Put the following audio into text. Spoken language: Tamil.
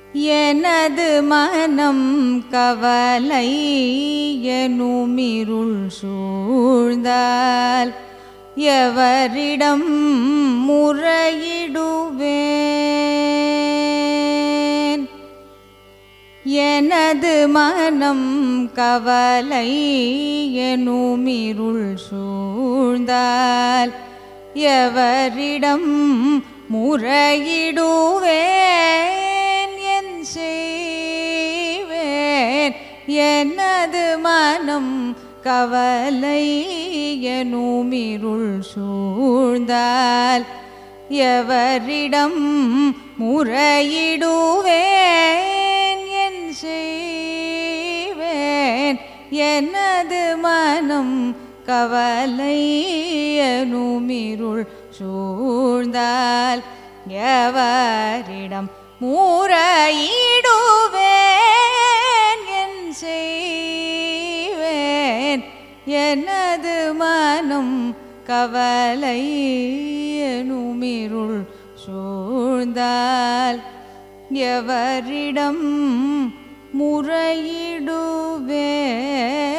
எனது மனம் கவலை எனுமிருள் சூழ்ந்தால் எவரிடம் முறையிடுவேன் எனது மனம் கவலை எனுமிருள் சூழ்ந்தால் எவரிடம் முறையிடுவேன் என் செய்வேன் எனது மனம் கவலை எனுமிருள் சூழ்ந்தால் எவரிடம் முறையிடுவேன் என் செய்வேன் எனது மனம் கவலை எனுமிருள் சூழ்ந்தால் எவரிடம் முறையிடுவேன் என் செய்வேன் எனது மனம் கவலை எனுமிருள் சூழ்ந்தால் எவரிடம் முறையிடுவேன்